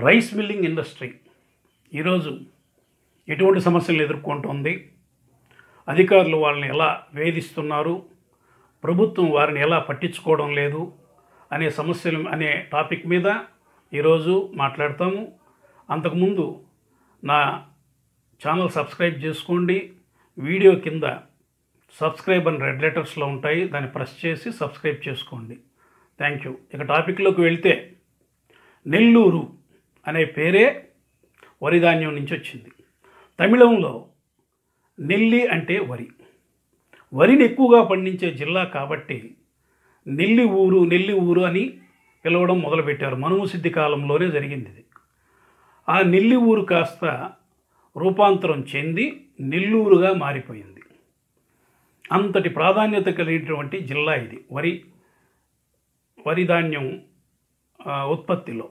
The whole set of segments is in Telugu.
రైస్ మిల్లింగ్ ఇండస్ట్రీ ఈరోజు ఎటువంటి సమస్యలు ఎదుర్కొంటోంది అధికారులు వాళ్ళని ఎలా వేధిస్తున్నారు ప్రభుత్వం వారిని ఎలా పట్టించుకోవడం లేదు అనే సమస్యలు అనే టాపిక్ మీద ఈరోజు మాట్లాడతాము అంతకుముందు నా ఛానల్ సబ్స్క్రైబ్ చేసుకోండి వీడియో కింద సబ్స్క్రైబ్ అని రెడ్ లెటర్స్లో ఉంటాయి దాన్ని ప్రెస్ చేసి సబ్స్క్రైబ్ చేసుకోండి థ్యాంక్ యూ ఇక టాపిక్లోకి వెళ్తే నెల్లూరు అనే పేరే వరి ధాన్యం నుంచి వచ్చింది తమిళంలో నెల్లి అంటే వరి వరిని ఎక్కువగా పండించే జిల్లా కాబట్టి నెల్లి ఊరు నెల్లి ఊరు అని పిలవడం మొదలుపెట్టారు మనువు సిద్ధి కాలంలోనే జరిగింది ఇది ఆ నెల్లి ఊరు కాస్త రూపాంతరం చెంది నెల్లూరుగా మారిపోయింది అంతటి ప్రాధాన్యత కలిగినటువంటి జిల్లా ఇది వరి వరి ధాన్యం ఆ, ఉత్పత్తిలో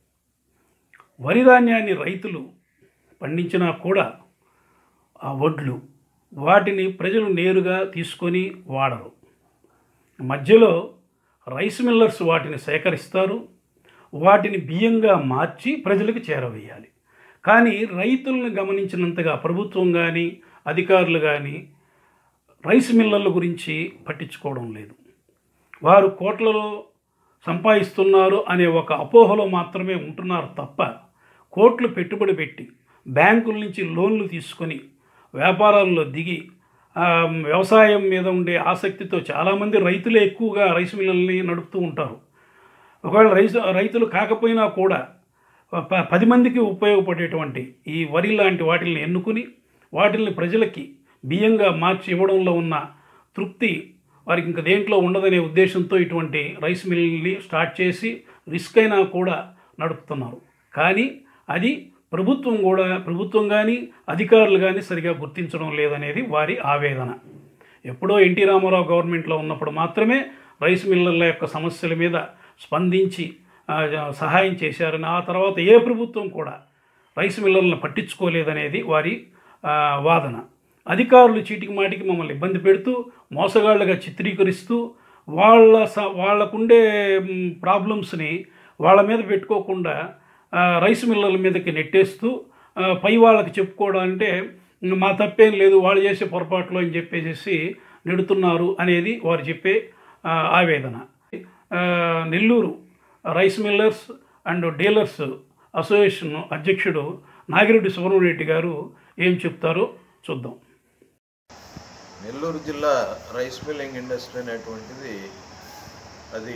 వరి ధాన్యాన్ని రైతులు పండించినా కూడా ఆ వడ్లు వాటిని ప్రజలు నేరుగా తీసుకొని వాడరు మధ్యలో రైస్ మిల్లర్స్ వాటిని సేకరిస్తారు వాటిని బియ్యంగా మార్చి ప్రజలకు చేరవేయాలి కానీ రైతులను గమనించినంతగా ప్రభుత్వం కానీ అధికారులు కానీ రైస్ మిల్లర్ల గురించి పట్టించుకోవడం లేదు వారు కోట్లలో సంపాదిస్తున్నారు అనే ఒక అపోహలో మాత్రమే ఉంటున్నారు తప్ప కోట్లు పెట్టుబడి పెట్టి బ్యాంకుల నుంచి లోన్లు తీసుకొని వ్యాపారాల్లో దిగి ఆ, వ్యవసాయం మీద ఉండే ఆసక్తితో చాలామంది రైతులే ఎక్కువగా రైస్ మిల్లల్ని నడుపుతూ ఉంటారు ఒకవేళ రైతు రైతులు కాకపోయినా కూడా ప- పది మందికి ఉపయోగపడేటువంటి ఈ వరి లాంటి వాటిని ఎన్నుకుని వాటిని ప్రజలకి బియ్యంగా మార్చి ఇవ్వడంలో ఉన్న తృప్తి వారికి ఇంకా దేంట్లో ఉండదనే ఉద్దేశంతో ఇటువంటి రైస్ మిల్ని స్టార్ట్ చేసి రిస్క్ అయినా కూడా నడుపుతున్నారు కానీ అది ప్రభుత్వం కూడా ప్రభుత్వం కానీ అధికారులు కానీ సరిగా గుర్తించడం లేదనేది వారి ఆవేదన ఎప్పుడో ఎన్టీ రామారావు గవర్నమెంట్లో ఉన్నప్పుడు మాత్రమే రైస్ మిల్లర్ల యొక్క సమస్యల మీద స్పందించి ఆ, సహాయం చేశారని ఆ తర్వాత ఏ ప్రభుత్వం కూడా రైస్ మిల్లర్లను పట్టించుకోలేదనేది వారి ఆ, వాదన అధికారులు చీటికి మాటికి మమ్మల్ని ఇబ్బంది పెడుతూ మోసగాళ్ళగా చిత్రీకరిస్తూ వాళ్ళ స వాళ్ళకుండే మ్, ప్రాబ్లమ్స్ని వాళ్ళ మీద పెట్టుకోకుండా ఆ, రైస్ మిల్లర్ల మీదకి నెట్టేస్తూ ఆ, పై వాళ్ళకి చెప్పుకోవడం అంటే "ఇంక మా తప్పేం లేదు వాళ్ళు చేసే పొరపాట్లు అని చెప్పేసి నెడుతున్నారు అనేది వారు చెప్పే ఆ, ఆవేదన ఆ, Nellore rice millers and dealers association అధ్యక్షుడు నాగిరెడ్డి సుబ్రహ్మణ్యరెడ్డి గారు ఏం చెప్తారో చూద్దాం నెల్లూరు జిల్లా రైస్ మిల్లింగ్ ఇండస్ట్రీ అనేటువంటిది అది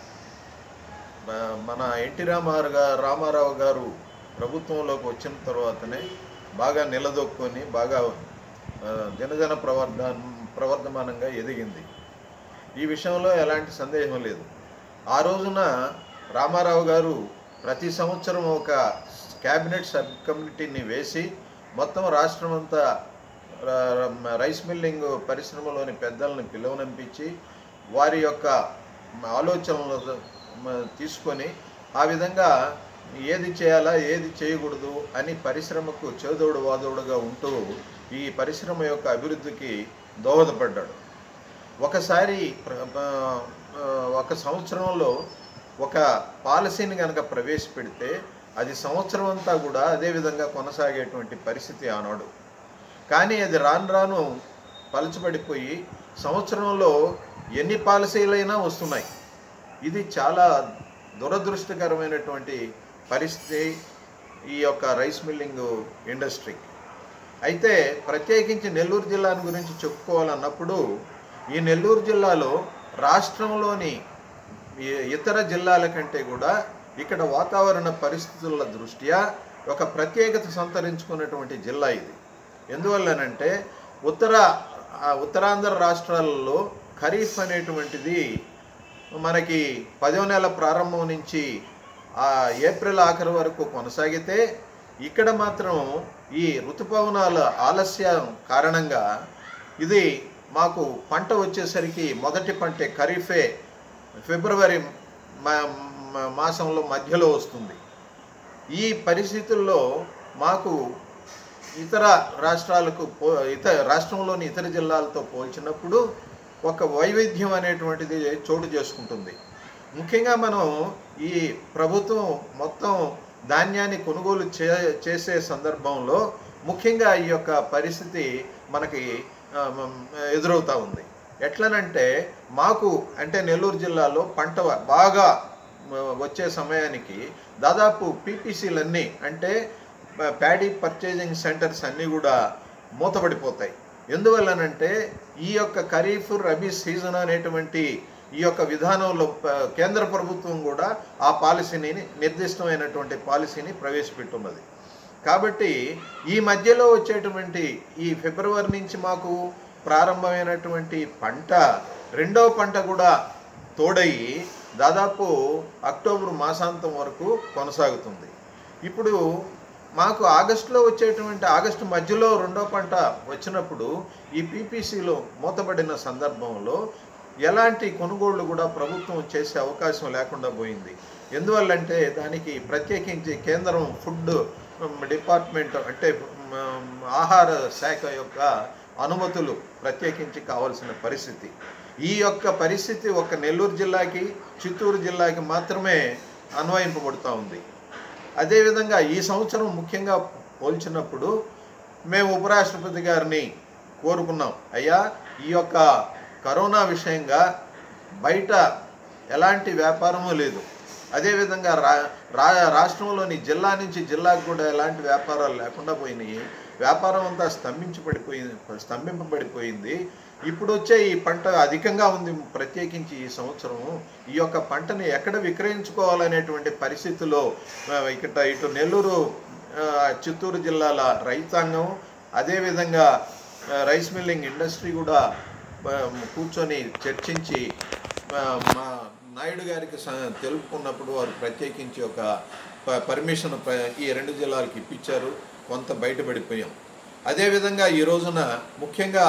మ- మన ఎన్టీ రామారావు గా రామారావు గారు ప్రభుత్వంలోకి వచ్చిన తర్వాతనే బాగా నిలదొక్కుని బాగా ఆ, దినదిన ప్రవర్ధ ప్రవర్ధమానంగా ఎదిగింది ఈ విషయంలో ఎలాంటి సందేహం లేదు ఆ రోజున రామారావు గారు ప్రతి సంవత్సరం ఒక క్యాబినెట్ సబ్ కమిటీని వేసి మొత్తం రాష్ట్రం అంతా ర- ర- రైస్ మిల్లింగ్ పరిశ్రమలోని పెద్దలను పిలువనంపించి వారి యొక్క ఆలోచనలు మ- తీసుకొని ఆ విధంగా ఏది చేయాలా ఏది చేయకూడదు అని పరిశ్రమకు చేదోడు వాదోడుగా ఉంటూ ఈ పరిశ్రమ యొక్క అభివృద్ధికి దోహదపడ్డాడు ఒకసారి ప్ర- ప- ఆ, ఒక సంవత్సరంలో ఒక పాలసీని కనుక ప్రవేశపెడితే అది సంవత్సరం అంతా కూడా అదే విధంగా కొనసాగేటువంటి పరిస్థితి ఆనాడు కానీ అది రాను రాను పలచబడిపోయి సంవత్సరంలో ఎన్ని పాలసీలైనా వస్తున్నాయి ఇది చాలా దురదృష్టకరమైనటువంటి పరిస్థితి ఈ యొక్క రైస్ మిల్లింగ్ ఇండస్ట్రీ అయితే ప్రత్యేకించి నెల్లూరు జిల్లాను గురించి చెప్పుకోవాలన్నప్పుడు ఈ నెల్లూరు జిల్లాలో రాష్ట్రంలోని ఈ- ఇతర జిల్లాల కంటే కూడా ఇక్కడ వాతావరణ పరిస్థితుల దృష్ట్యా ఒక ప్రత్యేకత సంతరించుకున్నటువంటి జిల్లా ఇది ఎందువల్లనంటే ఉత్తర ఆ ఉత్తరాంధ్ర రాష్ట్రాలలో ఖరీఫ్ అనేటువంటిది మనకి పదో నెల ప్రారంభం నుంచి ఆ ఏప్రిల్ ఆఖరి వరకు కొనసాగితే ఇక్కడ మాత్రం ఈ ఋతుపవనాల ఆలస్యం కారణంగా ఇది మాకు పంట వచ్చేసరికి మొదటి పంటే ఖరీఫే ఫిబ్రవరి మా- మా- మాసంలో మధ్యలో వస్తుంది ఈ పరిస్థితుల్లో మాకు ఇతర రాష్ట్రాలకు పో ఇతర రాష్ట్రంలోని ఇతర జిల్లాలతో పోల్చినప్పుడు ఒక వైవిధ్యం అనేటువంటిది చోటు చేసుకుంటుంది ముఖ్యంగా మనం ఈ ప్రభుత్వం మొత్తం ధాన్యాన్ని కొనుగోలు చే చేసే సందర్భంలో ముఖ్యంగా ఈ యొక్క పరిస్థితి మనకి ఆ, మ్, ఎదురవుతా ఉంది ఎట్లనంటే మాకు అంటే నెల్లూరు జిల్లాలో పంట బాగా మ, వచ్చే సమయానికి దాదాపు పీపీసీలన్నీ అంటే ప్యాడీ పర్చేజింగ్ సెంటర్స్ అన్నీ కూడా మూతపడిపోతాయి ఎందువల్లనంటే ఈ యొక్క ఖరీఫ్ రబీ సీజన్ అనేటువంటి ఈ యొక్క విధానంలో ప- కేంద్ర ప్రభుత్వం కూడా ఆ పాలసీని నిర్దిష్టమైనటువంటి పాలసీని ప్రవేశపెట్టున్నది కాబట్టి ఈ మధ్యలో వచ్చేటువంటి ఈ ఫిబ్రవరి నుంచి మాకు ప్రారంభమైనటువంటి పంట రెండవ పంట కూడా తోడయి దాదాపు అక్టోబర్ మాసాంతం వరకు కొనసాగుతుంది ఇప్పుడు మాకు ఆగస్టులో వచ్చేటువంటి ఆగస్టు మధ్యలో రెండో పంట వచ్చినప్పుడు ఈ పీపీసీలో మూతబడిన సందర్భంలో ఎలాంటి కొనుగోళ్లు కూడా ప్రభుత్వం చేసే అవకాశం లేకుండా పోయింది ఎందువల్లంటే దానికి ప్రత్యేకించి కేంద్రం ఫుడ్ ఉమ్, డిపార్ట్మెంట్ అంటే ఉమ్, ఆహార శాఖ యొక్క అనుమతులు ప్రత్యేకించి కావాల్సిన పరిస్థితి ఈ యొక్క పరిస్థితి ఒక నెల్లూరు జిల్లాకి చిత్తూరు జిల్లాకి మాత్రమే అన్వయింపబడుతూ ఉంది అదేవిధంగా ఈ సంవత్సరం ముఖ్యంగా పోల్చినప్పుడు మేము ఉపరాష్ట్రపతి గారిని కోరుకున్నాం అయ్యా ఈ యొక్క కరోనా విషయంగా బయట ఎలాంటి వ్యాపారము లేదు అదేవిధంగా రా రా రాష్ట్రంలోని జిల్లా నుంచి జిల్లాకు కూడా ఎలాంటి వ్యాపారాలు లేకుండా పోయినాయి వ్యాపారం అంతా స్తంభించి పడిపోయింది స్తంభింపబడిపోయింది ఇప్పుడు వచ్చే ఈ పంట అధికంగా ఉంది ప్రత్యేకించి ఈ సంవత్సరం ఈ యొక్క పంటని ఎక్కడ విక్రయించుకోవాలనేటువంటి పరిస్థితుల్లో ఆ, ఇక్కడ ఇటు నెల్లూరు ఆ, చిత్తూరు జిల్లాల రైతాంగం అదేవిధంగా ఆ, రైస్ మిల్లింగ్ ఇండస్ట్రీ కూడా ఆ, కూర్చొని చర్చించి ఆ, మా నాయుడు గారికి స- తెలుపుకున్నప్పుడు వారు ప్రత్యేకించి ఒక ప- పర్మిషన్ ప- ఈ రెండు జిల్లాలకు ఇప్పించారు కొంత బయటపడిపోయాం అదేవిధంగా ఈ రోజున ముఖ్యంగా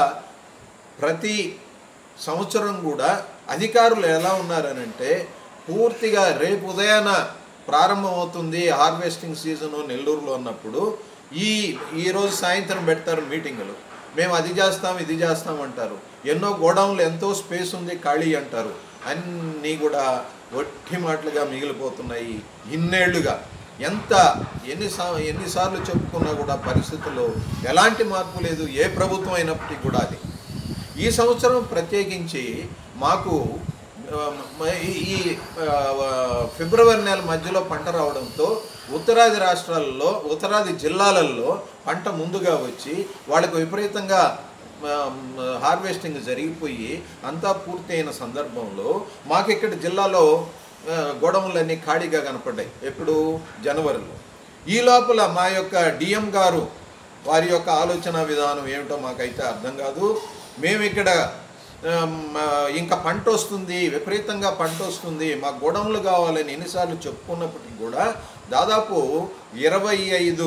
ప్రతి సంవత్సరం కూడా అధికారులు ఎలా ఉన్నారనంటే పూర్తిగా రేపు ఉదయాన ప్రారంభమవుతుంది హార్వెస్టింగ్ సీజను నెల్లూరులో ఉన్నప్పుడు ఈ ఈరోజు సాయంత్రం పెడతారు మీటింగులు మేము అది చేస్తాం ఇది చేస్తాం అంటారు ఎన్నో గోడౌన్లు ఎంతో స్పేస్ ఉంది ఖాళీ అంటారు అన్నీ కూడా ఒట్టి మాటలుగా మిగిలిపోతున్నాయి ఇన్నేళ్లుగా ఎంత ఎన్ని సా- ఎన్నిసార్లు చెప్పుకున్నా కూడా పరిస్థితుల్లో ఎలాంటి మార్పు లేదు ఏ ప్రభుత్వం అయినప్పటికీ కూడా అది ఈ సంవత్సరం ప్రత్యేకించి మాకు ఆ, మ- ఈ- ఈ ఆ, ఫిబ్రవరి నెల మధ్యలో పంట రావడంతో ఉత్తరాది రాష్ట్రాల్లో ఉత్తరాది జిల్లాలలో పంట ముందుగా వచ్చి వాళ్ళకు విపరీతంగా ఆ, హార్వెస్టింగ్ జరిగిపోయి అంతా పూర్తి అయిన సందర్భంలో మాకు ఇక్కడ జిల్లాలో ఆ, గోడౌన్లన్నీ ఖాళీగా కనపడ్డాయి ఎప్పుడు జనవరిలో ఈ లోపల మా యొక్క డిఎం గారు వారి యొక్క ఆలోచన విధానం ఏమిటో మాకైతే అర్థం కాదు మేము ఇక్కడ ఆమ్, ఆ, ఇంకా పంట వస్తుంది విపరీతంగా పంట వస్తుంది మా గోడౌన్లు కావాలని ఎన్నిసార్లు చెప్పుకున్నప్పటికీ కూడా దాదాపు ఇరవై ఐదు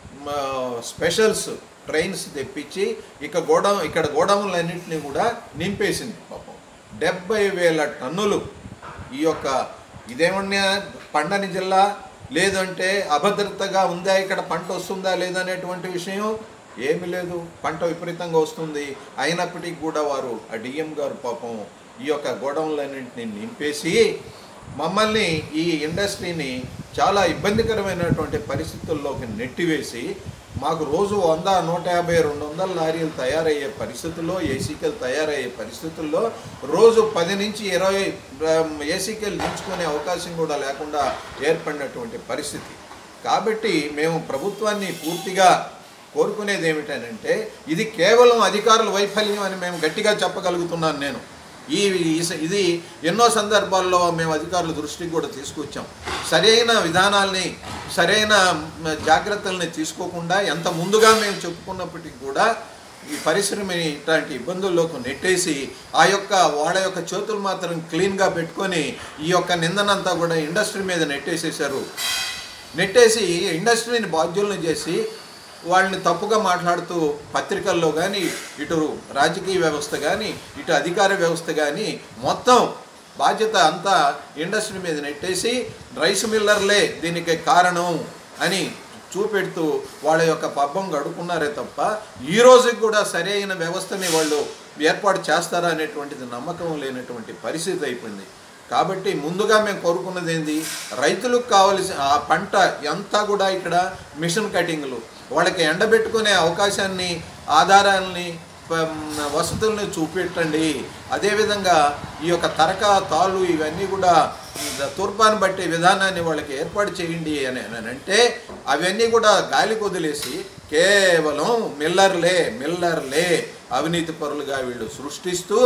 స్పెషల్స్ ట్రైన్స్ తెప్పించి ఇక గోడౌన్ ఇక్కడ గోడౌన్లన్నింటినీ కూడా నింపేసింది పాపం డెబ్బై వేల టన్నులు ఈ యొక్క ఇదేమన్నా పండని జిల్లా లేదంటే అభద్రతగా ఉందా ఇక్కడ పంట వస్తుందా లేదనేటువంటి విషయం ఏమీ లేదు పంట విపరీతంగా వస్తుంది అయినప్పటికీ కూడా వారు ఆ డిఎం గారు పాపం ఈ యొక్క గోడౌన్లన్నింటినీ నింపేసి మమ్మల్ని ఈ ఇండస్ట్రీని చాలా ఇబ్బందికరమైనటువంటి పరిస్థితుల్లోకి నెట్టివేసి మాకు రోజు వంద నూట యాభై రెండు వందల లారీలు తయారయ్యే పరిస్థితుల్లో ఏసీకెలు తయారయ్యే పరిస్థితుల్లో రోజు పది నుంచి ఇరవై ఏసీకెలు దించుకునే అవకాశం కూడా లేకుండా ఏర్పడినటువంటి పరిస్థితి కాబట్టి మేము ప్రభుత్వాన్ని పూర్తిగా కోరుకునేది ఏమిటనంటే ఇది కేవలం అధికారుల వైఫల్యం అని మేము గట్టిగా చెప్పగలుగుతున్నాను నేను ఈ ఈ- ఇది ఎన్నో సందర్భాల్లో మేము అధికారుల దృష్టికి కూడా తీసుకొచ్చాం సరైన విధానాల్ని సరైన మ, జాగ్రత్తల్ని తీసుకోకుండా ఎంత ముందుగా మేము చెప్పుకున్నప్పటికీ కూడా ఈ పరిశ్రమని ఇట్లాంటి ఇబ్బందుల్లోకి నెట్టేసి ఆ యొక్క వాళ్ళ యొక్క చేతులు మాత్రం క్లీన్గా పెట్టుకొని ఈ యొక్క నిందనంతా కూడా ఇండస్ట్రీ మీద నెట్టేసేశారు నెట్టేసి ఇండస్ట్రీని బాధ్యులను చేసి వాళ్ళని తప్పుగా మాట్లాడుతూ పత్రికల్లో కానీ ఇటు రాజకీయ వ్యవస్థ కానీ ఇటు అధికార వ్యవస్థ కానీ మొత్తం బాధ్యత అంతా ఇండస్ట్రీ మీద నెట్టేసి రైస్ మిల్లర్లే దీనికి కారణం అని చూపెడుతూ వాళ్ళ యొక్క పబ్బం గడుకున్నారే తప్ప ఈ రోజుకి కూడా సరైన వ్యవస్థని వాళ్ళు ఏర్పాటు చేస్తారా అనేటువంటిది నమ్మకం లేనటువంటి పరిస్థితి అయిపోయింది కాబట్టి ముందుగా మేము కోరుకున్నది ఏంది రైతులకు కావలసిన ఆ పంట అంతా కూడా ఇక్కడ మిషన్ కటింగ్లు వాళ్ళకి ఎండబెట్టుకునే అవకాశాన్ని ఆధారాలని ప- వసతుల్ని చూపెట్టండి అదేవిధంగా ఈ యొక్క తరక తాళ్ళు ఇవన్నీ కూడా తూర్పాన్ని బట్టే విధానాన్ని వాళ్ళకి ఏర్పాటు చేయండి అని అని అంటే అవన్నీ కూడా గాలికి వదిలేసి కేవలం మిల్లర్లే మిల్లర్లే అవినీతి పరులుగా వీళ్ళు సృష్టిస్తూ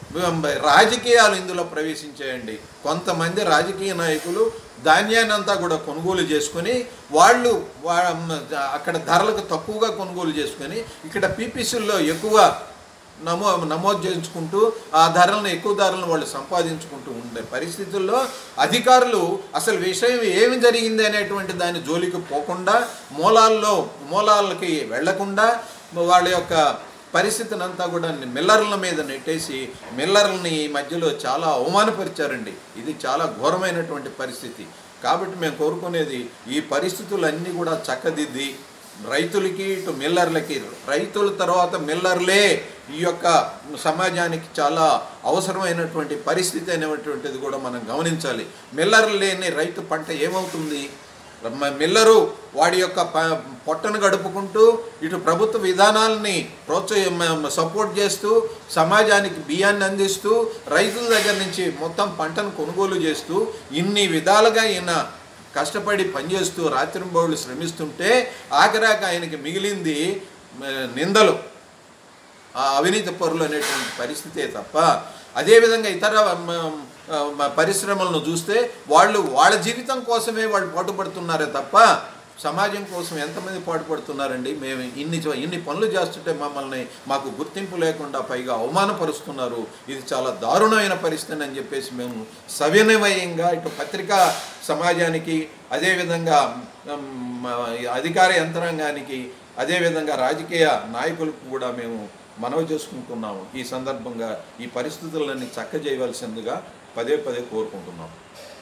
రాజకీయాలు ఇందులో ప్రవేశించేయండి కొంతమంది రాజకీయ నాయకులు ధాన్యాన్ని అంతా కూడా కొనుగోలు చేసుకొని వాళ్ళు వా- అక్కడ ధరలకు తక్కువగా కొనుగోలు చేసుకొని ఇక్కడ పీపీసీల్లో ఎక్కువ నమో నమోదు చేయించుకుంటూ ఆ ధరలను ఎక్కువ ధరలను వాళ్ళు సంపాదించుకుంటూ ఉండే పరిస్థితుల్లో అధికారులు అసలు విషయం ఏమి జరిగింది అనేటువంటి దాని జోలికి పోకుండా మూలాల్లో మూలాలకి వెళ్లకుండా వాళ్ళ యొక్క పరిస్థితిని అంతా కూడా మిల్లర్ల మీద నెట్టేసి మిల్లర్లని ఈ మధ్యలో చాలా అవమానపరిచారండి ఇది చాలా ఘోరమైనటువంటి పరిస్థితి కాబట్టి మేము కోరుకునేది ఈ పరిస్థితులన్నీ కూడా చక్కదిద్ది రైతులకి ఇటు మిల్లర్లకి రైతుల తర్వాత మిల్లర్లే ఈ యొక్క సమాజానికి చాలా అవసరమైనటువంటి పరిస్థితి అనేటువంటిది కూడా మనం గమనించాలి మిల్లర్ లేని రైతు పంట ఏమవుతుంది మ- మిల్లరు వాడి యొక్క ప- పొట్టను గడుపుకుంటూ ఇటు ప్రభుత్వ విధానాలని ప్రోత్సహ మ- సపోర్ట్ చేస్తూ సమాజానికి బియ్యాన్ని అందిస్తూ రైతుల దగ్గర నుంచి మొత్తం పంటను కొనుగోలు చేస్తూ ఇన్ని విధాలుగా ఈయన కష్టపడి పనిచేస్తూ రాత్రింబౌళ్ళు శ్రమిస్తుంటే ఆఖరాక ఆయనకి మిగిలింది మ, నిందలు ఆ అవినీతి పరులు అనేటువంటి పరిస్థితే తప్ప అదేవిధంగా ఇతర మ, ఆ, మ, పరిశ్రమలను చూస్తే వాళ్ళు వాళ్ళ జీవితం కోసమే వాళ్ళు పాటుపడుతున్నారే తప్ప సమాజం కోసం ఎంతమంది పాటుపడుతున్నారండి మేము ఇన్ని చ- ఇన్ని పనులు చేస్తుంటే మమ్మల్ని మాకు గుర్తింపు లేకుండా పైగా అవమానపరుస్తున్నారు ఇది చాలా దారుణమైన పరిస్థితి అని చెప్పేసి మేము సవినయంగా ఇటు పత్రికా సమాజానికి అదేవిధంగా ఉమ్, అధికార యంత్రాంగానికి అదేవిధంగా రాజకీయ నాయకులకు కూడా మేము మనవి చేసుకుంటున్నాము ఈ సందర్భంగా ఈ పరిస్థితులన్నీ చక్క చేయవలసిందిగా పదే పదే కోరుకుంటున్నాం